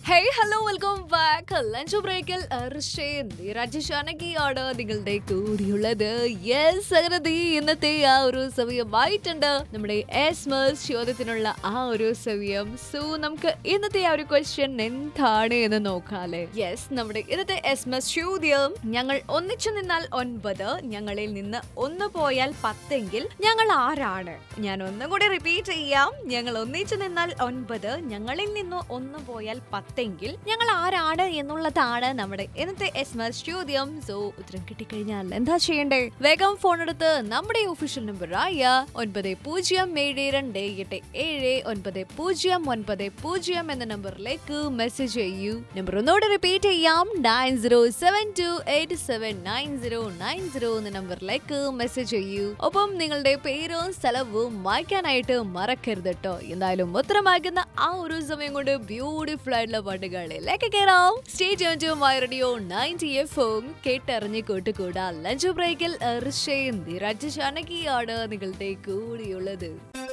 hey hello welcome back lunch ബ്രേക്കിൽ രാജശാനകിയാണ് നിങ്ങളുടെ കൂടിയുള്ളത് യെസ് അങ്ങനെ ദേ ഇന്നത്തെ ആ ഒരു സമയമായിട്ടുണ്ട് നമ്മുടെ എസ്മസ് ചോദ്യത്തിനുള്ള ആ ഒരു സമയം സോ നമുക്ക് ഇന്നത്തെ ആ ഒരു ക്വസ്റ്റ്യൻ എന്താണ് എന്ന് നോക്കാല്ലേ യെസ് നമ്മുടെ ഇന്നത്തെ എസ്മസ് ചോദ്യം ഞങ്ങൾ ഒന്നിച്ചു നിന്നാൽ ഒൻപത് ഞങ്ങളിൽ നിന്ന് ഒന്ന് പോയാൽ പത്തെങ്കിൽ ഞങ്ങൾ ആരാണ് ഞാൻ ഒന്നും കൂടി റിപ്പീറ്റ് ചെയ്യാം ഞങ്ങൾ ഒന്നിച്ചു നിന്നാൽ ഒൻപത് ഞങ്ങളിൽ നിന്ന് ഒന്ന് പോയാൽ പത്തെങ്കിൽ ഞങ്ങൾ ആരാണ് എന്നുള്ളതാണ് നമ്മുടെ ഇന്നത്തെ എസ്മസ് ചോദ്യം സോ ഉത്തരം കിട്ടിക്കഴിഞ്ഞാൽ എന്താ ചെയ്യണ്ടേ വേഗം ഫോൺ എടുത്ത് നമ്മുടെ ഒഫീഷ്യൽ നമ്പർ ആയ ഒൻപത് പൂജ്യം ഏഴ് രണ്ട് എട്ട് ഏഴ് ഒൻപത് പൂജ്യം ഒൻപത് പൂജ്യം എന്ന നമ്പറിലേക്ക് മെസ്സേജ് ചെയ്യൂ നമ്പർ ഒന്നുകൂടെ റിപ്പീറ്റ് ചെയ്യാം nine zero seven two eight seven nine zero nine zero എന്ന നമ്പറിലേക്ക് മെസ്സേജ് ചെയ്യൂ ഒപ്പം നിങ്ങളുടെ പേരും സ്ഥലവും വായിക്കാനായിട്ട് മറക്കരുത് കേട്ടോ എന്തായാലും ഉത്തരമാക്കുന്ന ആ ഒരു സമയം കൊണ്ട് ബ്യൂട്ടിഫുൾ ആയിട്ടുള്ള പാട്ടുകളിലേക്ക് കയറാം stay to my radio ninety F കേട്ടറിഞ്ഞ് കൂട്ടുകൂടാ ലഞ്ച് ബ്രേക്കിൽ ഋഷയും നിരജ് ജാനകിയാണ് നിങ്ങളുടെ കൂടിയുള്ളത്